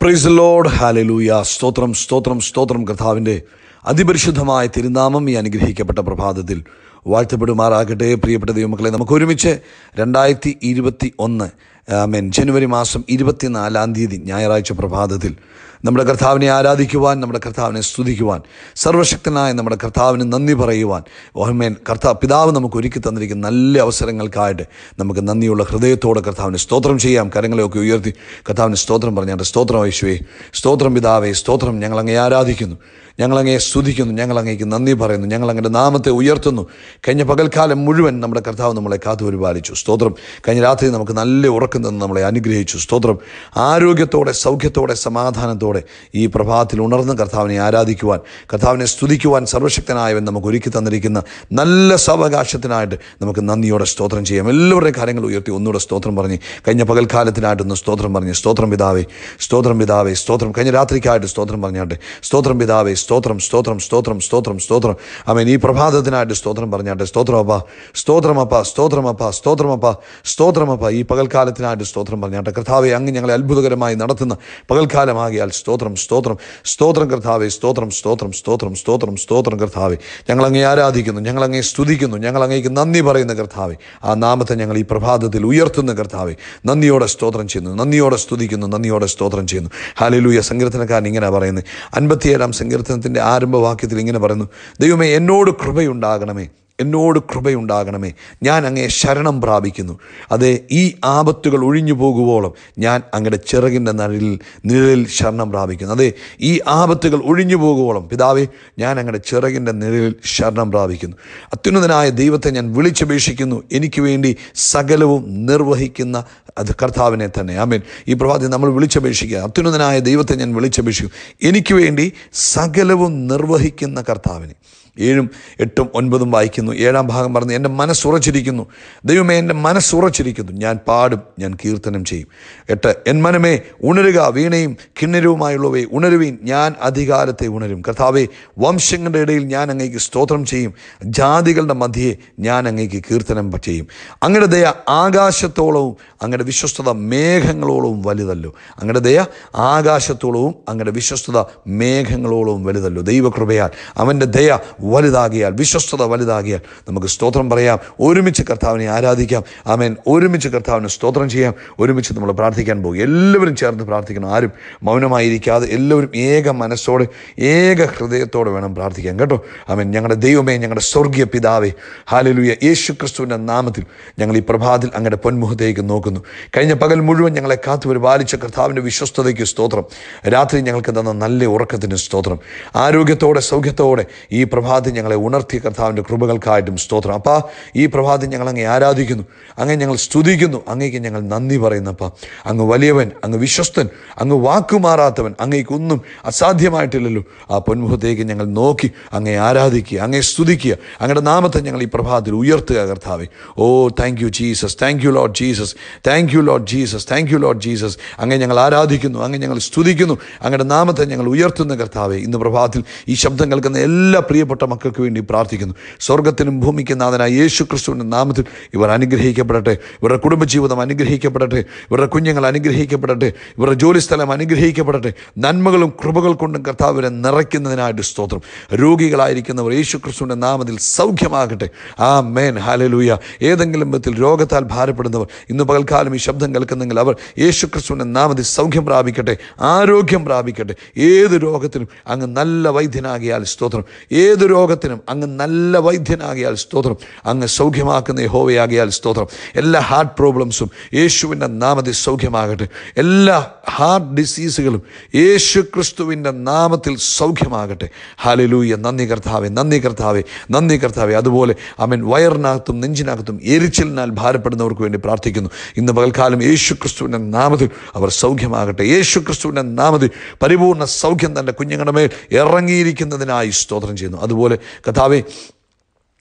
price load hallelujah സ്തോത്രം സ്തോത്രം സ്തോത്രം കർത്താവിൻ്റെ അതിപരിശുദ്ധമായ തിരുനാമം ഈ അനുഗ്രഹിക്കപ്പെട്ട പ്രഭാതത്തിൽ വാഴ്ത്തപ്പെടുമാറാകട്ടെ പ്രിയപ്പെട്ട ദൈവമക്കളെ നമുക്ക് ഒരുമിച്ച് രണ്ടായിരത്തി ഇരുപത്തി ഒന്ന് ആമേൻ ജനുവരി മാസം ഇരുപത്തിനാലാം തീയതി ഞായറാഴ്ച പ്രഭാതത്തിൽ നമ്മുടെ കർത്താവിനെ ആരാധിക്കുവാൻ നമ്മുടെ കർത്താവിനെ സ്തുതിക്കുവാൻ സർവശക്തനായ നമ്മുടെ കർത്താവിന് നന്ദി പറയുവാൻ ഓഹമേൻ കർത്താവ് പിതാവ് നമുക്ക് ഒരുക്കി തന്നിരിക്കുന്ന നല്ല അവസരങ്ങൾക്കായിട്ട് നമുക്ക് നന്ദിയുള്ള ഹൃദയത്തോടെ കർത്താവിന് സ്തോത്രം ചെയ്യാം കരങ്ങളെയൊക്കെ ഉയർത്തി കർത്താവിന് സ്തോത്രം പറഞ്ഞാൽ സ്തോത്രം യേശുവേ സ്തോത്രം പിതാവേ സ്തോത്രം ഞങ്ങളങ്ങേ ആരാധിക്കുന്നു ഞങ്ങളങ്ങേ സ്തുതിക്കുന്നു ഞങ്ങൾ അങ്ങേക്ക് നന്ദി പറയുന്നു ഞങ്ങൾ അങ്ങയുടെ നാമത്തെ ഉയർത്തുന്നു കഴിഞ്ഞ പകൽക്കാലം മുഴുവൻ നമ്മുടെ കർത്താവ് നമ്മളെ കാത്തു പരിപാലിച്ചു സ്തോത്രം കഴിഞ്ഞ രാത്രി നമുക്ക് നല്ല ഉറക്കം തന്ന് നമ്മളെ അനുഗ്രഹിച്ചു സ്തോത്രം ആരോഗ്യത്തോടെ സൗഖ്യത്തോടെ സമാധാനത്തോടെ ഈ പ്രഭാതത്തിൽ ഉണർന്ന് കർത്താവിനെ ആരാധിക്കുവാൻ കർത്താവിനെ സ്തുതിക്കുവാൻ സർവശക്തനായവൻ നമുക്ക് ഒരുക്കി തന്നിരിക്കുന്ന നല്ല സാവകാശത്തിനായിട്ട് നമുക്ക് നന്ദിയോടെ സ്തോത്രം ചെയ്യാം എല്ലാവരുടെയും കാര്യങ്ങൾ ഉയർത്തി ഒന്നുകൂടെ സ്തോത്രം പറഞ്ഞ് കഴിഞ്ഞ പകൽക്കാലത്തിനായിട്ടൊന്ന് സ്തോത്രം പറഞ്ഞ് സ്തോത്രം പിതാവേ സ്തോത്രം പിതാവേ സ്തോത്രം കഴിഞ്ഞ രാത്രിക്കായിട്ട് സ്തോത്രം പറഞ്ഞാട്ടെ സ്തോത്രം പിതാവേ സ്തോത്രം സ്തോത്രം സ്തോത്രം സ്തോത്രം സ്തോത്രം അവൻ ഈ പ്രഭാതത്തിനായിട്ട് സ്തോത്രം പറഞ്ഞാട്ടെ സ്തോത്രമപ്പ സ്തോത്രമപ്പ സ്തോത്രമപ്പ സ്തോത്രമപ്പ സ്തോത്രമപ്പ ഈ പകൽക്കാലത്തിനായിട്ട് സ്തോത്രം പറഞ്ഞാട്ടെ കർത്താവെ അങ്ങ് ഞങ്ങളെ അത്ഭുതകരമായി നടത്തുന്ന പകൽക്കാലമാകിയാൽ സ്തോത്രം സ്തോത്രം സ്തോത്രം കർത്താവെ സ്തോത്രം സ്തോത്രം സ്തോത്രം സ്തോത്രം സ്തോത്രം കർത്താവെ ഞങ്ങൾ അങ്ങേ ആരാധിക്കുന്നു ഞങ്ങൾ അങ്ങേ സ്തുതിക്കുന്നു ഞങ്ങൾ അങ്ങേക്ക് നന്ദി പറയുന്ന കർത്താവെ ആ നാമത്തെ ഞങ്ങൾ ഈ പ്രഭാതത്തിൽ ഉയർത്തുന്ന കർത്താവെ നന്ദിയോടെ സ്തോത്രം ചെയ്യുന്നു നന്ദിയോടെ സ്തുതിക്കുന്നു നന്ദിയോടെ സ്തോത്രം ചെയ്യുന്നു ഹാലലൂയ സങ്കീർത്തനക്കാരൻ ഇങ്ങനെ പറയുന്നത് അൻപത്തിയേഴാം സങ്കീർത്തനത്തിൻ്റെ ആരംഭവാക്യത്തിൽ ഇങ്ങനെ പറയുന്നു ദൈവമേ എന്നോട് കൃപയുണ്ടാകണമേ എന്നോട് കൃപയുണ്ടാകണമേ ഞാൻ അങ്ങേ ശരണം പ്രാപിക്കുന്നു അതെ ഈ ആപത്തുകൾ ഒഴിഞ്ഞു പോകുവോളം ഞാൻ അങ്ങയുടെ ചിറകിൻ്റെ നിഴലിൽ നിഴലിൽ ശരണം പ്രാപിക്കുന്നു അതെ ഈ ആപത്തുകൾ ഒഴിഞ്ഞു പോകുവോളം പിതാവേ ഞാൻ അങ്ങയുടെ ചിറകിൻ്റെ നിഴലിൽ ശരണം പ്രാപിക്കുന്നു അത്യുന്നതനായ ദൈവത്തെ ഞാൻ വിളിച്ചപേക്ഷിക്കുന്നു എനിക്ക് വേണ്ടി സകലവും നിർവഹിക്കുന്ന അത് കർത്താവിനെ തന്നെ ആമേൻ ഈ പ്രഭാതി നമ്മൾ വിളിച്ചപേക്ഷിക്കുക അത്യുന്നതനായ ദൈവത്തെ ഞാൻ വിളിച്ചപേക്ഷിക്കും എനിക്ക് വേണ്ടി സകലവും നിർവഹിക്കുന്ന കർത്താവിനെ ഏഴും എട്ടും ഒൻപതും വായിക്കുന്നു ഏഴാം ഭാഗം പറഞ്ഞ് എൻ്റെ മനസ്സുറച്ചിരിക്കുന്നു ദൈവമേ എൻ്റെ മനസ്സുറച്ചിരിക്കുന്നു ഞാൻ പാടും ഞാൻ കീർത്തനം ചെയ്യും എട്ട് എൻ മനമേ ഉണരുക വീണയും കിണ്ണരവുമായുള്ളവയെ ഉണരുവീൻ ഞാൻ അധികാരത്തെ ഉണരും കർത്താവെ വംശങ്ങളുടെ ഇടയിൽ ഞാൻ അങ്ങേക്ക് സ്തോത്രം ചെയ്യും ജാതികളുടെ മധ്യയെ ഞാൻ അങ്ങേക്ക് കീർത്തനം ചെയ്യും അങ്ങയുടെ ദയ ആകാശത്തോളവും അങ്ങയുടെ വിശ്വസ്തത മേഘങ്ങളോളവും വലുതല്ലോ അങ്ങയുടെ ദയ ആകാശത്തോളവും അങ്ങയുടെ വിശ്വസ്തത മേഘങ്ങളോളവും വലുതല്ലോ ദൈവകൃപയാൽ അവൻ്റെ ദയ വലുതാകിയാൽ വിശ്വസ്തത വലുതാകിയാൽ നമുക്ക് സ്തോത്രം പറയാം ഒരുമിച്ച് കർത്താവിനെ ആരാധിക്കാം ആമേൻ ഒരുമിച്ച് കർത്താവിന് സ്തോത്രം ചെയ്യാം ഒരുമിച്ച് നമ്മൾ പ്രാർത്ഥിക്കാൻ പോകും എല്ലാവരും ചേർന്ന് പ്രാർത്ഥിക്കണം ആരും മൗനമായിരിക്കാതെ എല്ലാവരും ഏക മനസ്സോടെ ഏക ഹൃദയത്തോടെ വേണം പ്രാർത്ഥിക്കാൻ കേട്ടോ ആമേൻ ഞങ്ങളുടെ ദൈവമേ ഞങ്ങളുടെ സ്വർഗീയ പിതാവേ ഹാലലുയ യേശു ക്രിസ്തുവിൻ്റെ നാമത്തിൽ ഞങ്ങൾ ഈ പ്രഭാതത്തിൽ അങ്ങയുടെ പൊന്മുഖത്തേക്ക് നോക്കുന്നു കഴിഞ്ഞ പകൽ മുഴുവൻ ഞങ്ങളെ കാത്തു പരിപാലിച്ച കർത്താവിൻ്റെ വിശ്വസ്തതയ്ക്ക് സ്തോത്രം രാത്രി ഞങ്ങൾക്ക് തന്ന നല്ല ഉറക്കത്തിന് സ്തോത്രം ആരോഗ്യത്തോടെ സൗഖ്യത്തോടെ ഈ പ്രഭാതം ഞങ്ങളെ ഉണർത്തിയ കർത്താവിൻ്റെ കൃപകൾക്കായിട്ടും സ്തോത്രം അപ്പാ ഈ പ്രഭാതം ഞങ്ങൾ അങ്ങേ ആരാധിക്കുന്നു അങ്ങേ ഞങ്ങൾ സ്തുതിക്കുന്നു അങ്ങേക്ക് ഞങ്ങൾ നന്ദി പറയുന്നപ്പ അങ്ങ് വലിയവൻ അങ്ങ് വിശ്വസ്തൻ അങ്ങ് വാക്കുമാറാത്തവൻ അങ്ങേക്കൊന്നും അസാധ്യമായിട്ടില്ലല്ലോ ആ പൊന്മുഖത്തേക്ക് ഞങ്ങൾ നോക്കി അങ്ങേ ആരാധിക്കുക അങ്ങേ സ്തുതിക്കുക അങ്ങയുടെ നാമത്തെ ഞങ്ങൾ ഈ പ്രഭാതത്തിൽ ഉയർത്തുക കർത്താവെ oh thank you Jesus thank you Lord Jesus thank you Lord Jesus thank you Lord Jesus അങ്ങേ ഞങ്ങൾ ആരാധിക്കുന്നു അങ്ങേ ഞങ്ങൾ സ്തുതിക്കുന്നു അങ്ങയുടെ നാമത്തെ ഞങ്ങൾ ഉയർത്തുന്ന കർത്താവെ ഇന്ന് പ്രഭാതത്തിൽ ഈ ശബ്ദം കേൾക്കുന്ന എല്ലാ പ്രിയപ്പെട്ട മക്കൾക്ക് വേണ്ടി പ്രാർത്ഥിക്കുന്നു സ്വർഗത്തിനും ഭൂമിക്കും നാഥനായ യേശു ക്രിസ്തുവിൻ്റെ നാമത്തിൽ ഇവർ അനുഗ്രഹിക്കപ്പെടട്ടെ ഇവരുടെ കുടുംബജീവിതം അനുഗ്രഹിക്കപ്പെടട്ടെ ഇവരുടെ കുഞ്ഞുങ്ങൾ അനുഗ്രഹിക്കപ്പെടട്ടെ ഇവരുടെ ജോലിസ്ഥലം അനുഗ്രഹിക്കപ്പെടട്ടെ നന്മകളും കൃപകൾ കൊണ്ടും കർത്താവിനെ നിറയ്ക്കുന്നതിനായിട്ട് സ്തോത്രം രോഗികളായിരിക്കുന്നവർ യേശു ക്രിസ്തുവിൻ്റെ നാമത്തിൽ സൗഖ്യമാകട്ടെ ആ മേൻ ഹാലലൂയ ഏതെങ്കിലും വിധത്തിൽ രോഗത്താൽ ഭാരപ്പെടുന്നവർ ഇന്ന് പകൽക്കാലം ഈ ശബ്ദം കേൾക്കുന്നെങ്കിൽ അവർ യേശു ക്രിസ്തുവിൻ്റെ നാമത്തിൽ സൗഖ്യം പ്രാപിക്കട്ടെ ആരോഗ്യം പ്രാപിക്കട്ടെ ഏത് രോഗത്തിനും അങ്ങ് നല്ല വൈദ്യനാകിയാൽ സ്തോത്രം ഏത് രോഗത്തിനും അങ്ങ് നല്ല വൈദ്യനാകിയാൽ സ്തോത്രം അങ്ങ് സൗഖ്യമാക്കുന്ന യഹോവയാകിയാൽ സ്തോത്രം എല്ലാ ഹാർട്ട് പ്രോബ്ലംസും യേശുവിൻ്റെ നാമത്തിൽ സൗഖ്യമാകട്ടെ എല്ലാ ഹാർട്ട് ഡിസീസുകളും യേശു ക്രിസ്തുവിൻ്റെ നാമത്തിൽ സൗഖ്യമാകട്ടെ ഹാലലൂയ നന്ദി കർത്താവെ നന്ദി കർത്താവെ നന്ദി കർത്താവെ അതുപോലെ അവൻ വയറിനകത്തും നെഞ്ചിനകത്തും എരിച്ചിലിനാൽ ഭാരപ്പെടുന്നവർക്ക് വേണ്ടി പ്രാർത്ഥിക്കുന്നു ഇന്ന് പകൽക്കാലം യേശു ക്രിസ്തുവിൻ്റെ നാമത്തിൽ അവർ സൗഖ്യമാകട്ടെ യേശു ക്രിസ്തുവിൻ്റെ നാമത്തിൽ പരിപൂർണ്ണ സൗഖ്യം തൻ്റെ കുഞ്ഞുങ്ങളുടെ മേൽ ഇറങ്ങിയിരിക്കുന്നതിനായി സ്തോത്രം ചെയ്യുന്നു അതുപോലെ കഥാവെ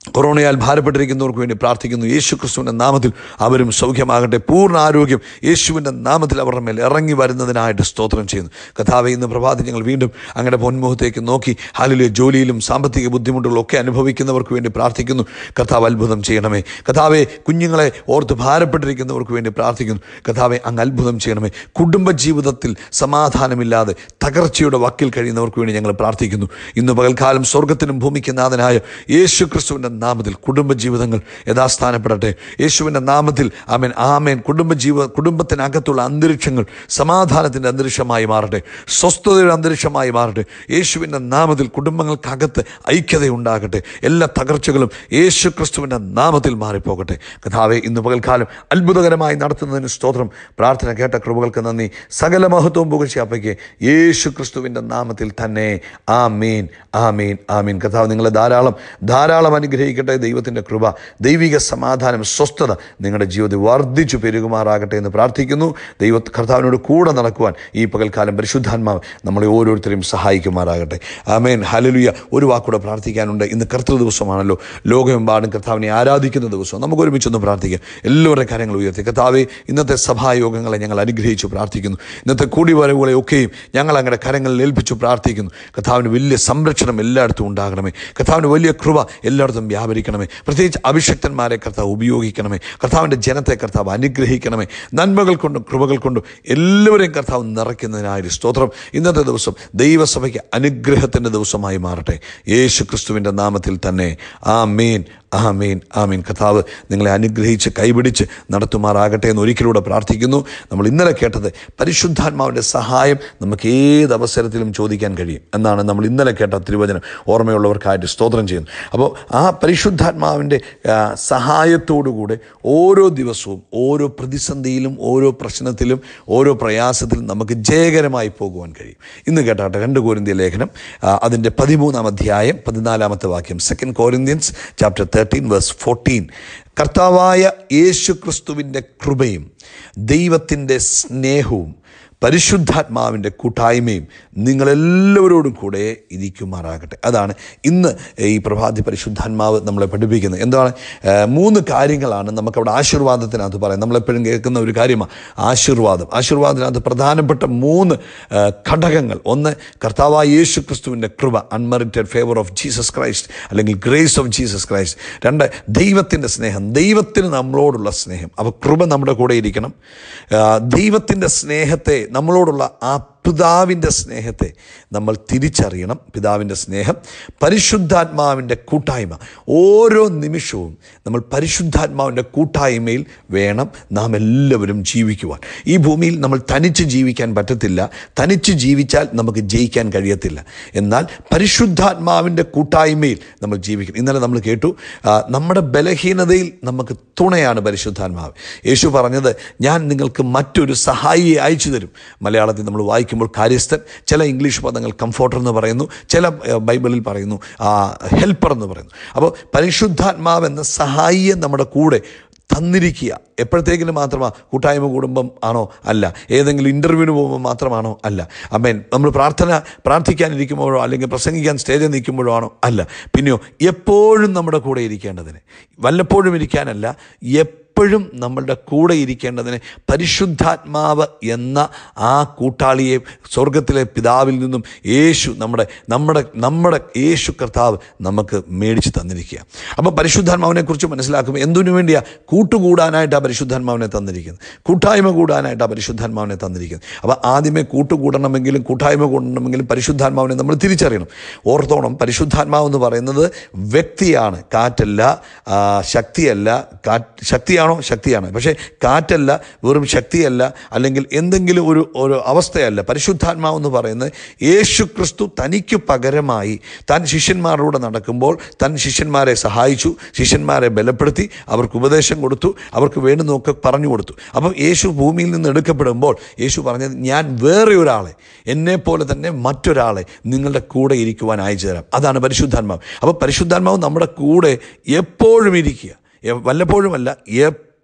കൊറോണയാൽ ഭാരപ്പെട്ടിരിക്കുന്നവർക്ക് വേണ്ടി പ്രാർത്ഥിക്കുന്നു യേശു ക്രിസ്തുവിൻ്റെ നാമത്തിൽ അവരും സൗഖ്യമാകട്ടെ പൂർണ്ണ ആരോഗ്യം യേശുവിൻ്റെ നാമത്തിൽ അവരുടെ മേൽ ഇറങ്ങി വരുന്നതിനായിട്ട് സ്തോത്രം ചെയ്യുന്നു കഥാവെ ഇന്ന് പ്രഭാതി ഞങ്ങൾ വീണ്ടും അങ്ങയുടെ പൊന്മുഖത്തേക്ക് നോക്കി ഹാലിലെ ജോലിയിലും സാമ്പത്തിക ബുദ്ധിമുട്ടുകളൊക്കെ അനുഭവിക്കുന്നവർക്ക് വേണ്ടി പ്രാർത്ഥിക്കുന്നു കഥാവ് അത്ഭുതം ചെയ്യണമേ കഥാവെ കുഞ്ഞുങ്ങളെ ഓർത്ത് ഭാരപ്പെട്ടിരിക്കുന്നവർക്ക് വേണ്ടി പ്രാർത്ഥിക്കുന്നു കഥാവെ അങ്ങ് അത്ഭുതം ചെയ്യണമേ കുടുംബ ജീവിതത്തിൽ സമാധാനമില്ലാതെ തകർച്ചയുടെ വക്കിൽ കഴിയുന്നവർക്ക് വേണ്ടി ഞങ്ങൾ പ്രാർത്ഥിക്കുന്നു ഇന്ന് പകൽക്കാലം സ്വർഗത്തിനും ഭൂമിക്ക് നാഥനായ യേശു ക്രിസ്തുവിൻ്റെ നാമത്തിൽ കുടുംബജീവിതങ്ങൾ യഥാസ്ഥാനപ്പെടട്ടെ യേശുവിൻ്റെ നാമത്തിൽ ആമേൻ ആമേൻ കുടുംബജീവ കുടുംബത്തിനകത്തുള്ള അന്തരീക്ഷങ്ങൾ സമാധാനത്തിൻ്റെ അന്തരീക്ഷമായി മാറട്ടെ സ്വസ്ഥതയുടെ അന്തരീക്ഷമായി മാറട്ടെ യേശുവിൻ്റെ നാമത്തിൽ കുടുംബങ്ങൾക്കകത്ത് ഐക്യതയുണ്ടാകട്ടെ എല്ലാ തകർച്ചകളും യേശു ക്രിസ്തുവിൻ്റെ നാമത്തിൽ മാറിപ്പോകട്ടെ കഥാവെ ഇന്ന് പകൽക്കാലം അത്ഭുതകരമായി നടത്തുന്നതിന് സ്തോത്രം പ്രാർത്ഥന കേട്ട കൃപകൾക്ക് നന്ദി സകല മഹത്വവും പുകഴ്ചയപ്പയ്ക്ക് യേശു ക്രിസ്തുവിൻ്റെ നാമത്തിൽ തന്നെ ആ മീൻ ആ മീൻ ആ മീൻ കഥാവ് നിങ്ങളെ ധാരാളം ധാരാളം അനുഗ്രഹിക്കട്ടെ ദൈവത്തിൻ്റെ കൃപ ദൈവിക സമാധാനം സ്വസ്ഥത നിങ്ങളുടെ ജീവിതത്തിൽ വർദ്ധിച്ചു പെരുകുമാറാകട്ടെ എന്ന് പ്രാർത്ഥിക്കുന്നു ദൈവ കർത്താവിനോട് കൂടെ നടക്കുവാൻ ഈ പകൽക്കാലം പരിശുദ്ധാത്മാവ് നമ്മളെ ഓരോരുത്തരെയും സഹായിക്കുമാറാകട്ടെ ആമേൻ ഹലലുയ ഒരു വാക്കൂടെ പ്രാർത്ഥിക്കാനുണ്ട് ഇന്ന് കർത്തൃ ദിവസമാണല്ലോ ലോകമെമ്പാടും കർത്താവിനെ ആരാധിക്കുന്ന ദിവസം നമുക്ക് ഒരുമിച്ചൊന്ന് പ്രാർത്ഥിക്കാം എല്ലാവരുടെ കാര്യങ്ങൾ ഉയർത്തി കർത്താവെ ഇന്നത്തെ സഭായോഗങ്ങളെ ഞങ്ങൾ അനുഗ്രഹിച്ചു പ്രാർത്ഥിക്കുന്നു ഇന്നത്തെ കൂടിവരവുകളെ ഒക്കെയും ഞങ്ങൾ അങ്ങയുടെ കരങ്ങളിൽ ഏൽപ്പിച്ചു പ്രാർത്ഥിക്കുന്നു കർത്താവിന് വലിയ സംരക്ഷണം എല്ലായിടത്തും ഉണ്ടാകണമേ കർത്താവിന് വലിയ കൃപ എല്ലായിടത്തും വ്യാപരിക്കണമേ പ്രത്യേകിച്ച് അഭിഷക്തന്മാരെ കർത്താവ് ഉപയോഗിക്കണമേ കർത്താവിൻ്റെ ജനത്തെ കർത്താവ് അനുഗ്രഹിക്കണമേ നന്മകൾ കൊണ്ടും കൃപകൾ കൊണ്ടും എല്ലാവരെയും കർത്താവ് നിറയ്ക്കുന്നതിനായൊരു സ്തോത്രം ഇന്നത്തെ ദിവസം ദൈവസഭയ്ക്ക് അനുഗ്രഹത്തിൻ്റെ ദിവസമായി മാറട്ടെ യേശു ക്രിസ്തുവിൻ്റെ നാമത്തിൽ തന്നെ ആ മീൻ ആമീൻ ആമീൻ കഥാവ് നിങ്ങളെ അനുഗ്രഹിച്ച് കൈപിടിച്ച് നടത്തുമാറാകട്ടെ എന്ന് ഒരിക്കലൂടെ പ്രാർത്ഥിക്കുന്നു നമ്മൾ ഇന്നലെ കേട്ടത് പരിശുദ്ധാത്മാവിൻ്റെ സഹായം നമുക്ക് ഏത് അവസരത്തിലും ചോദിക്കാൻ കഴിയും എന്നാണ് നമ്മൾ ഇന്നലെ കേട്ട തിരുവചനം ഓർമ്മയുള്ളവർക്കായിട്ട് സ്തോത്രം ചെയ്യുന്നു അപ്പോൾ ആ പരിശുദ്ധാത്മാവിൻ്റെ ആ, സഹായത്തോടുകൂടെ ഓരോ ദിവസവും ഓരോ പ്രതിസന്ധിയിലും ഓരോ പ്രശ്നത്തിലും ഓരോ പ്രയാസത്തിലും നമുക്ക് ജയകരമായി പോകുവാൻ കഴിയും ഇന്ന് കേട്ടാട്ടെ രണ്ട് കോരിന്ത്യ ലേഖനം ആ, അതിൻ്റെ പതിമൂന്നാം അധ്യായം പതിനാലാമത്തെ വാക്യം second Corinthians chapter thirteen verse fourteen കർത്താവായ യേശു ക്രിസ്തുവിൻ്റെ കൃപയും ദൈവത്തിൻ്റെ സ്നേഹവും പരിശുദ്ധാത്മാവിൻ്റെ കൂട്ടായ്മയും നിങ്ങളെല്ലാവരോടും കൂടെ ഇരിക്കുമാറാകട്ടെ അതാണ് ഇന്ന് ഈ പ്രഭാതി പരിശുദ്ധാത്മാവ് നമ്മളെ പഠിപ്പിക്കുന്നത് എന്താണ് ആ, മൂന്ന് കാര്യങ്ങളാണ് നമുക്കവിടെ ആശീർവാദത്തിനകത്ത് പറയാം നമ്മളെപ്പോഴും കേൾക്കുന്ന ഒരു കാര്യമാണ് ആശീർവാദം ആശീർവാദത്തിനകത്ത് പ്രധാനപ്പെട്ട മൂന്ന് ആ, ഘടകങ്ങൾ ഒന്ന് കർത്താവായ യേശു ക്രിസ്തുവിൻ്റെ കൃപ unmerited favour of Jesus Christ അല്ലെങ്കിൽ ഗ്രേസ് ഓഫ് ജീസസ് ക്രൈസ്റ്റ് രണ്ട് ദൈവത്തിൻ്റെ സ്നേഹം ദൈവത്തിന് നമ്മളോടുള്ള സ്നേഹം അപ്പോൾ കൃപ നമ്മുടെ കൂടെ ഇരിക്കണം ആ, ദൈവത്തിൻ്റെ സ്നേഹത്തെ നമ്മളോടുള്ള ആ പിതാവിൻ്റെ സ്നേഹത്തെ നമ്മൾ തിരിച്ചറിയണം പിതാവിൻ്റെ സ്നേഹം പരിശുദ്ധാത്മാവിൻ്റെ കൂട്ടായ്മ ഓരോ നിമിഷവും നമ്മൾ പരിശുദ്ധാത്മാവിൻ്റെ കൂട്ടായ്മയിൽ വേണം നാം എല്ലാവരും ജീവിക്കുവാൻ ഈ ഭൂമിയിൽ നമ്മൾ തനിച്ച് ജീവിക്കാൻ പറ്റത്തില്ല തനിച്ച് ജീവിച്ചാൽ നമുക്ക് ജയിക്കാൻ കഴിയത്തില്ല എന്നാൽ പരിശുദ്ധാത്മാവിൻ്റെ കൂട്ടായ്മയിൽ നമ്മൾ ജീവിക്കണം ഇന്നലെ നമ്മൾ കേട്ടു ആ, നമ്മുടെ ബലഹീനതയിൽ നമുക്ക് തുണയാണ് പരിശുദ്ധാത്മാവ് യേശു പറഞ്ഞത് ഞാൻ നിങ്ങൾക്ക് മറ്റൊരു സഹായിയെ അയച്ചു തരും മലയാളത്തിൽ നമ്മൾ വായിക്കുമ്പോൾ കാര്യസ്ഥൻ ചില ഇംഗ്ലീഷ് പദങ്ങൾ കംഫോർട്ടർ എന്ന് പറയുന്നു ചില ഏഹ്, ബൈബിളിൽ പറയുന്നു ഹെൽപ്പർ എന്ന് പറയുന്നു അപ്പോൾ പരിശുദ്ധാത്മാവ് എന്ന സഹായിയെ നമ്മുടെ കൂടെ തന്നിരിക്കുക എപ്പോഴത്തേക്കിനും മാത്രമാ കൂട്ടായ്മ കുടുംബം ആണോ അല്ല ഏതെങ്കിലും ഇൻ്റർവ്യൂവിന് പോകുമ്പോൾ മാത്രമാണോ അല്ല അമ്മേൻ നമ്മൾ പ്രാർത്ഥന പ്രാർത്ഥിക്കാനിരിക്കുമ്പോഴോ അല്ലെങ്കിൽ പ്രസംഗിക്കാൻ സ്റ്റേജിൽ നിൽക്കുമ്പോഴോ ആണോ അല്ല പിന്നെയോ എപ്പോഴും നമ്മുടെ കൂടെ ഇരിക്കേണ്ടതിന് വല്ലപ്പോഴും ഇരിക്കാനല്ല എപ്പോഴും നമ്മളുടെ കൂടെ ഇരിക്കേണ്ടതിന് പരിശുദ്ധാത്മാവ് എന്ന ആ കൂട്ടാളിയെ സ്വർഗത്തിലെ പിതാവിൽ നിന്നും യേശു നമ്മുടെ നമ്മുടെ നമ്മുടെ യേശു കർത്താവ് നമുക്ക് മേടിച്ച് തന്നിരിക്കുക അപ്പോൾ പരിശുദ്ധാത്മാവിനെ കുറിച്ച് മനസ്സിലാക്കുമ്പോൾ എന്തിനു വേണ്ടിയാ കൂട്ടുകൂടാനായിട്ടാണ് പരിശുദ്ധാത്മാവിനെ തന്നിരിക്കുന്നത് കൂട്ടായ്മ കൂടാനായിട്ടാണ് പരിശുദ്ധാത്മാവിനെ തന്നിരിക്കുന്നത് അപ്പോൾ ആദ്യമേ കൂട്ടുകൂടണമെങ്കിലും കൂട്ടായ്മ കൂടണമെങ്കിലും പരിശുദ്ധാത്മാവിനെ നമ്മൾ തിരിച്ചറിയണം ഓർത്തോണം പരിശുദ്ധാത്മാവ് എന്ന് പറയുന്നത് വ്യക്തിയാണ് കാറ്റല്ല ആ, ശക്തിയല്ല കാറ്റ് ശക്തിയാണോ ശക്തിയാണ് പക്ഷേ കാറ്റല്ല വെറും ശക്തിയല്ല അല്ലെങ്കിൽ എന്തെങ്കിലും ഒരു ഒരു അവസ്ഥയല്ല പരിശുദ്ധാത്മാവ് എന്ന് പറയുന്നത് യേശു ക്രിസ്തു തനിക്ക് പകരമായി താൻ ശിഷ്യന്മാരോട് നടക്കുമ്പോൾ താൻ ശിഷ്യന്മാരെ സഹായിച്ചു ശിഷ്യന്മാരെ ബലപ്പെടുത്തി അവർക്ക് ഉപദേശം കൊടുത്തു അവർക്ക് വേണ്ടുന്നതൊക്കെ പറഞ്ഞു കൊടുത്തു അപ്പം യേശു ഭൂമിയിൽ നിന്ന് എടുക്കപ്പെടുമ്പോൾ യേശു പറഞ്ഞത് ഞാൻ വേറെ ഒരാളെ എന്നെ പോലെ തന്നെ മറ്റൊരാളെ നിങ്ങളുടെ കൂടെ ഇരിക്കുവാൻ അയച്ചു തരാം അതാണ് പരിശുദ്ധാത്മാവ് അപ്പോൾ പരിശുദ്ധാത്മാവ് നമ്മുടെ കൂടെ എപ്പോഴും ഇരിക്കുക എ- വല്ലപ്പോഴുമല്ല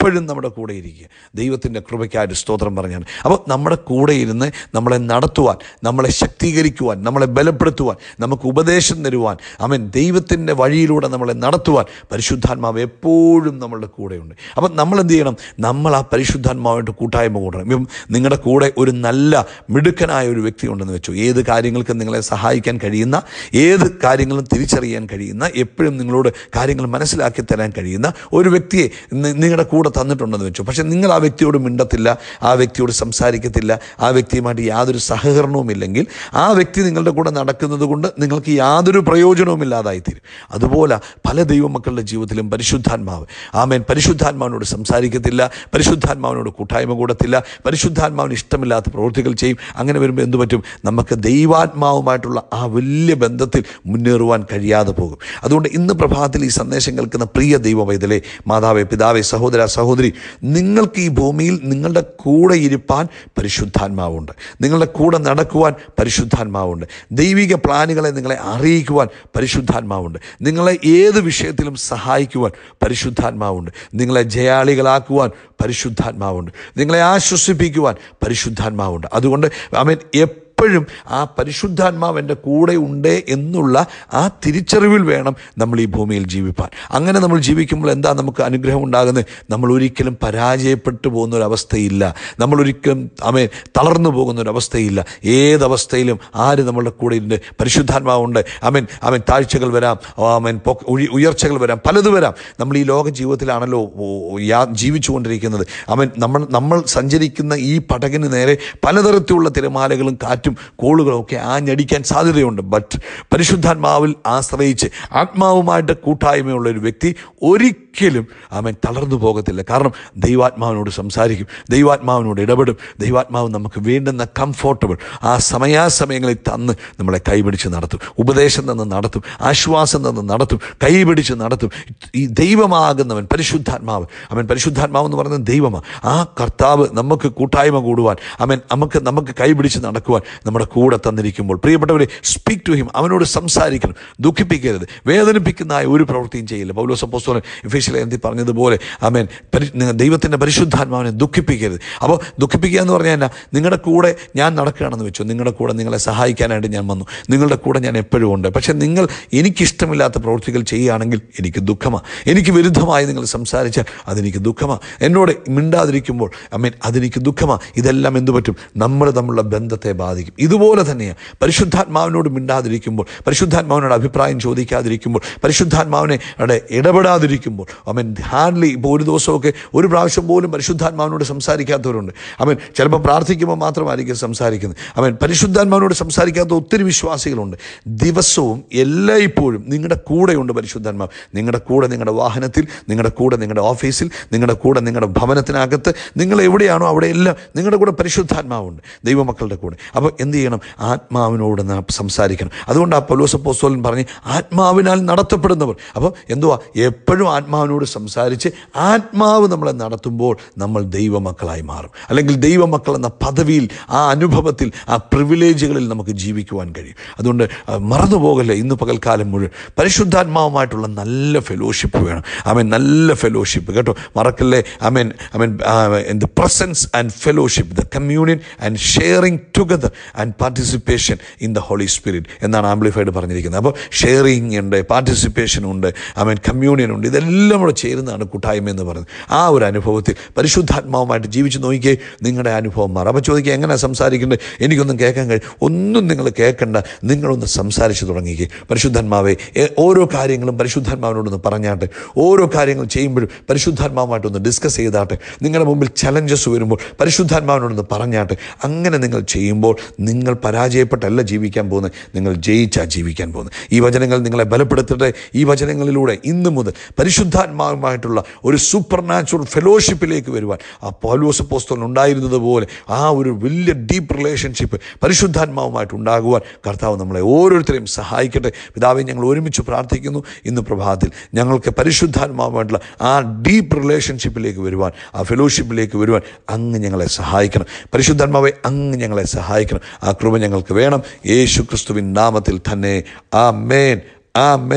എപ്പോഴും നമ്മുടെ കൂടെ ഇരിക്കുക ദൈവത്തിൻ്റെ കൃപയ്ക്കായിട്ട് സ്തോത്രം പറഞ്ഞാണ് അപ്പോൾ നമ്മുടെ കൂടെ ഇരുന്ന് നമ്മളെ നടത്തുവാൻ നമ്മളെ ശക്തീകരിക്കുവാൻ നമ്മളെ ബലപ്പെടുത്തുവാൻ നമുക്ക് ഉപദേശം തരുവാൻ അവൻ ദൈവത്തിൻ്റെ വഴിയിലൂടെ നമ്മളെ നടത്തുവാൻ പരിശുദ്ധാത്മാവ് എപ്പോഴും നമ്മളുടെ കൂടെയുണ്ട് അപ്പം നമ്മൾ എന്ത് ചെയ്യണം നമ്മൾ ആ പരിശുദ്ധാത്മാവായിട്ട് കൂട്ടായ്മ കൂടണം ഇപ്പം നിങ്ങളുടെ കൂടെ ഒരു നല്ല മിടുക്കനായ ഒരു വ്യക്തി ഉണ്ടെന്ന് വെച്ചു ഏത് കാര്യങ്ങൾക്കും നിങ്ങളെ സഹായിക്കാൻ കഴിയുന്ന ഏത് കാര്യങ്ങളും തിരിച്ചറിയാൻ കഴിയുന്ന എപ്പോഴും നിങ്ങളോട് കാര്യങ്ങൾ മനസ്സിലാക്കി തരാൻ കഴിയുന്ന ഒരു വ്യക്തിയെ നി- നിങ്ങളുടെ കൂടെ തന്നിട്ടുണ്ടെന്ന് വെച്ചു പക്ഷേ നിങ്ങൾ ആ വ്യക്തിയോട് മിണ്ടത്തില്ല ആ വ്യക്തിയോട് സംസാരിക്കത്തില്ല ആ വ്യക്തിയുമായിട്ട് യാതൊരു സഹകരണവും ഇല്ലെങ്കിൽ ആ വ്യക്തി നിങ്ങളുടെ കൂടെ നടക്കുന്നത് കൊണ്ട് നിങ്ങൾക്ക് യാതൊരു പ്രയോജനവും ഇല്ലാതായിത്തീരും അതുപോലെ പല ദൈവമക്കളുടെ ജീവിതത്തിലും പരിശുദ്ധാത്മാവ് ആമേൻ പരിശുദ്ധാത്മാവിനോട് സംസാരിക്കത്തില്ല പരിശുദ്ധാത്മാവിനോട് കൂട്ടായ്മ കൂടത്തില്ല പരിശുദ്ധാത്മാവിന് ഇഷ്ടമില്ലാത്ത പ്രവൃത്തികൾ ചെയ്യും അങ്ങനെ വരുമ്പോൾ എന്തു പറ്റും നമുക്ക് ദൈവാത്മാവുമായിട്ടുള്ള ആ വലിയ ബന്ധത്തിൽ മുന്നേറുവാൻ കഴിയാതെ പോകും അതുകൊണ്ട് ഇന്ന് പ്രഭാതത്തിൽ ഈ സന്ദേശം കേൾക്കുന്ന പ്രിയ ദൈവ വൈതലേ മാതാവേ പിതാവേ സഹോദര സഹോദരി നിങ്ങൾക്ക് ഈ ഭൂമിയിൽ നിങ്ങളുടെ കൂടെ ഇരിപ്പാൻ പരിശുദ്ധാത്മാവുണ്ട് നിങ്ങളുടെ കൂടെ നടക്കുവാൻ പരിശുദ്ധാത്മാവുണ്ട് ദൈവിക പ്ലാനുകളെ നിങ്ങളെ അറിയിക്കുവാൻ പരിശുദ്ധാത്മാവുണ്ട് നിങ്ങളെ ഏത് വിഷയത്തിലും സഹായിക്കുവാൻ പരിശുദ്ധാത്മാവുണ്ട് നിങ്ങളെ ജയാളികളാക്കുവാൻ പരിശുദ്ധാത്മാവുണ്ട് നിങ്ങളെ ആശ്വസിപ്പിക്കുവാൻ പരിശുദ്ധാത്മാവുണ്ട് അതുകൊണ്ട് അവൻ എപ്പോഴും ആ പരിശുദ്ധാത്മാവ് എൻ്റെ കൂടെ ഉണ്ട് എന്നുള്ള ആ തിരിച്ചറിവിൽ വേണം നമ്മൾ ഈ ഭൂമിയിൽ ജീവിപ്പാൻ അങ്ങനെ നമ്മൾ ജീവിക്കുമ്പോൾ എന്താ നമുക്ക് അനുഗ്രഹം ഉണ്ടാകുന്നത് നമ്മൾ ഒരിക്കലും പരാജയപ്പെട്ടു പോകുന്ന ഒരു അവസ്ഥയില്ല നമ്മൾ ഒരിക്കലും അമേൻ തളർന്നു പോകുന്ന ഒരു അവസ്ഥയില്ല ഏതവസ്ഥയിലും ആര് നമ്മളുടെ കൂടെ ഉണ്ട് പരിശുദ്ധാത്മാവുണ്ട് അമേൻ അവൻ താഴ്ചകൾ വരാം അവൻ ഉയർച്ചകൾ വരാം പലത് വരാം നമ്മൾ ഈ ലോക ജീവിതത്തിലാണല്ലോ ഓ, യാ ജീവിച്ചുകൊണ്ടിരിക്കുന്നത് അവൻ നമ്മൾ നമ്മൾ സഞ്ചരിക്കുന്ന ഈ പടകിന് നേരെ പലതരത്തിലുള്ള തിരമാലകളും കാറ്റും കോളുകളും ഒക്കെ ആഞ്ഞടിക്കാൻ സാധ്യതയുണ്ട് ബട്ട് പരിശുദ്ധാത്മാവിൽ ആശ്രയിച്ച് ആത്മാവുമായിട്ട് കൂട്ടായ്മയുള്ള ഒരു വ്യക്തി ഒരിക്കലും അവൻ തളർന്നു പോകത്തില്ല കാരണം ദൈവാത്മാവിനോട് സംസാരിക്കും ദൈവാത്മാവിനോട് ഇടപെടും ദൈവാത്മാവ് നമുക്ക് വേണ്ടുന്ന കംഫോർട്ടബിൾ ആ സമയാസമയങ്ങളിൽ തന്ന് നമ്മളെ കൈപിടിച്ച് നടത്തും ഉപദേശം തന്ന് നടത്തും ആശ്വാസം തന്ന് നടത്തും കൈപിടിച്ച് നടത്തും ഈ ദൈവമാകുന്നവൻ പരിശുദ്ധാത്മാവ് അവൻ പരിശുദ്ധാത്മാവ് എന്ന് പറയുന്നത് ദൈവമാണ് ആ കർത്താവ് നമുക്ക് കൂട്ടായ്മ കൂടുവാൻ അവൻ നമുക്ക് നമുക്ക് കൈപിടിച്ച് നടക്കുവാൻ നമ്മുടെ കൂടെ തന്നിരിക്കുമ്പോൾ പ്രിയപ്പെട്ടവരെ സ്പീക്ക് ടു ഹിം അവനോട് സംസാരിക്കണം ദുഃഖിപ്പിക്കരുത് വേദനിപ്പിക്കുന്ന ഒരു പ്രവൃത്തിയും ചെയ്യില്ല പൗലോസ് അപ്പോസ്തലൻ എഫീഷ്യലെ എന്തി പറഞ്ഞതുപോലെ അവൻ പരി നിങ്ങൾ ദൈവത്തിൻ്റെ പരിശുദ്ധാത്മാവിനെ ദുഃഖിപ്പിക്കരുത് അപ്പോൾ ദുഃഖിപ്പിക്കുക എന്ന് പറഞ്ഞാൽ എന്നാ നിങ്ങളുടെ കൂടെ ഞാൻ നടക്കുകയാണെന്ന് വെച്ചു നിങ്ങളുടെ കൂടെ നിങ്ങളെ സഹായിക്കാനായിട്ട് ഞാൻ വന്നു നിങ്ങളുടെ കൂടെ ഞാൻ എപ്പോഴും ഉണ്ട് പക്ഷേ നിങ്ങൾ എനിക്കിഷ്ടമില്ലാത്ത പ്രവൃത്തികൾ ചെയ്യുകയാണെങ്കിൽ എനിക്ക് ദുഃഖമാണ് എനിക്ക് വിരുദ്ധമായി നിങ്ങൾ സംസാരിച്ചാൽ അതെനിക്ക് ദുഃഖമാണ് എന്നോട് മിണ്ടാതിരിക്കുമ്പോൾ അമ്മേൻ അതെനിക്ക് ദുഃഖമാണ് ഇതെല്ലാം എന്തു പറ്റും നമ്മൾ തമ്മിലുള്ള ബന്ധത്തെ ബാധിക്കും ഇതുപോലെ തന്നെയാണ് പരിശുദ്ധാത്മാവിനോട് മിണ്ടാതിരിക്കുമ്പോൾ പരിശുദ്ധാത്മാവിനോട് അഭിപ്രായം ചോദിക്കാതിരിക്കുമ്പോൾ പരിശുദ്ധാത്മാവിനെ അവിടെ ഇടപെടാതിരിക്കുമ്പോൾ അവൻ ഹാർഡ്ലി ഇപ്പോൾ ഒരു ദിവസമൊക്കെ ഒരു പ്രാവശ്യം പോലും പരിശുദ്ധാത്മാവിനോട് സംസാരിക്കാത്തവരുണ്ട് അവൻ ചിലപ്പോൾ പ്രാർത്ഥിക്കുമ്പോൾ മാത്രമായിരിക്കും സംസാരിക്കുന്നത് അവൻ പരിശുദ്ധാത്മാവിനോട് സംസാരിക്കാത്ത ഒത്തിരി വിശ്വാസികളുണ്ട് ദിവസവും എല്ലായ്പ്പോഴും നിങ്ങളുടെ കൂടെയുണ്ട് പരിശുദ്ധാത്മാവ് നിങ്ങളുടെ കൂടെ നിങ്ങളുടെ വാഹനത്തിൽ നിങ്ങളുടെ കൂടെ നിങ്ങളുടെ ഓഫീസിൽ നിങ്ങളുടെ കൂടെ നിങ്ങളുടെ ഭവനത്തിനകത്ത് നിങ്ങൾ എവിടെയാണോ അവിടെ എല്ലാം നിങ്ങളുടെ കൂടെ പരിശുദ്ധാത്മാവുണ്ട് ദൈവമക്കളുടെ കൂടെ അപ്പോൾ എന്ത് ചെയ്യണം ആത്മാവിനോട് നാം സംസാരിക്കണം അതുകൊണ്ട് ആ പൗലോസ് അപ്പോസ്തലൻ പറഞ്ഞ് ആത്മാവിനാൽ നടത്തപ്പെടുന്നവർ അപ്പോൾ എന്തുവാ എപ്പോഴും ആത്മാവിനോട് സംസാരിച്ച് ആത്മാവ് നമ്മളെ നടത്തുമ്പോൾ നമ്മൾ ദൈവമക്കളായി മാറും അല്ലെങ്കിൽ ദൈവമക്കൾ എന്ന പദവിയിൽ ആ അനുഭവത്തിൽ ആ പ്രിവിലേജുകളിൽ നമുക്ക് ജീവിക്കുവാൻ കഴിയും അതുകൊണ്ട് ആ, മറന്നു പോകല്ലേ ഇന്ന് പകൽക്കാലം മുഴുവൻ പരിശുദ്ധാത്മാവുമായിട്ടുള്ള നല്ല ഫെലോഷിപ്പ് വേണം അവൻ നല്ല ഫെലോഷിപ്പ് കേട്ടോ മറക്കല്ലേ amen amen in the presence and fellowship the communion and sharing together and participation in the Holy Spirit എന്നാണ് ആംപ്ലിഫൈഡ് പറഞ്ഞിരിക്കുന്നത് അപ്പോൾ ഷെയറിങ് ഉണ്ട് പാർട്ടിസിപ്പേഷൻ ഉണ്ട് അമേൻ കമ്മ്യൂണിയൻ ഉണ്ട് ഇതെല്ലാം കൂടെ ചേരുന്നതാണ് കൂട്ടായ്മ എന്ന് പറയുന്നത് ആ ഒരു അനുഭവത്തിൽ പരിശുദ്ധാത്മാവുമായിട്ട് ജീവിച്ച് നോക്കിയേ നിങ്ങളുടെ അനുഭവം മാറും അപ്പോൾ ചോദിക്കുക എങ്ങനെയാണ് സംസാരിക്കേണ്ടത് എനിക്കൊന്നും കേൾക്കാൻ കഴിയും ഒന്നും നിങ്ങൾ കേൾക്കണ്ട നിങ്ങളൊന്ന് സംസാരിച്ച് തുടങ്ങിക്കേ പരിശുദ്ധാത്മാവെ എ- ഓരോ കാര്യങ്ങളും പരിശുദ്ധാത്മാവിനോടൊന്ന് പറഞ്ഞാട്ടെ ഓരോ കാര്യങ്ങൾ ചെയ്യുമ്പോഴും പരിശുദ്ധാത്മാവുമായിട്ടൊന്ന് ഡിസ്കസ് ചെയ്താട്ടെ നിങ്ങളുടെ മുമ്പിൽ ചലഞ്ചസ് വരുമ്പോൾ പരിശുദ്ധാത്മാവിനോടൊന്ന് പറഞ്ഞാട്ടെ അങ്ങനെ നിങ്ങൾ ചെയ്യുമ്പോൾ നിങ്ങൾ പരാജയപ്പെട്ടല്ല ജീവിക്കാൻ പോകുന്നത് നിങ്ങൾ ജയിച്ചാ ജീവിക്കാൻ പോകുന്നത് ഈ വചനങ്ങൾ നിങ്ങളെ ബലപ്പെടുത്തട്ടെ ഈ വചനങ്ങളിലൂടെ ഇന്ന് മുതൽ പരിശുദ്ധാത്മാവുമായിട്ടുള്ള ഒരു സൂപ്പർ നാച്ചുറൽ ഫെലോഷിപ്പിലേക്ക് വരുവാൻ ആ പൗലോസ് പോസ്തോൽ ഉണ്ടായിരുന്നത് പോലെ ആ ഒരു വലിയ ഡീപ്പ് റിലേഷൻഷിപ്പ് പരിശുദ്ധാത്മാവുമായിട്ട് ഉണ്ടാകുവാൻ കർത്താവ് നമ്മളെ ഓരോരുത്തരെയും സഹായിക്കട്ടെ പിതാവെ ഞങ്ങൾ ഒരുമിച്ച് പ്രാർത്ഥിക്കുന്നു ഇന്ന് പ്രഭാതത്തിൽ ഞങ്ങൾക്ക് പരിശുദ്ധാത്മാവുമായിട്ടുള്ള ആ ഡീപ്പ് റിലേഷൻഷിപ്പിലേക്ക് വരുവാൻ ആ ഫെലോഷിപ്പിലേക്ക് വരുവാൻ അങ്ങ് ഞങ്ങളെ സഹായിക്കണം പരിശുദ്ധാത്മാവെ അങ്ങ് ഞങ്ങളെ സഹായിക്കണം ആ കൃപ ഞങ്ങൾക്ക് വേണം യേശു ക്രിസ്തുവിൻ നാമത്തിൽ തന്നെ ആ മേൻ ആ മേൻ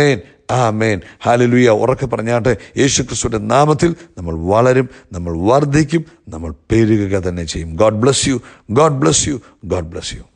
ആമേൻ ഹാലലുയ ഉറക്കെ പറഞ്ഞാട്ടെ യേശു ക്രിസ്തുവിൻ്റെ നാമത്തിൽ നമ്മൾ വളരും നമ്മൾ വർദ്ധിക്കും നമ്മൾ പെരുകുക തന്നെ ചെയ്യും God bless you God bless you God bless U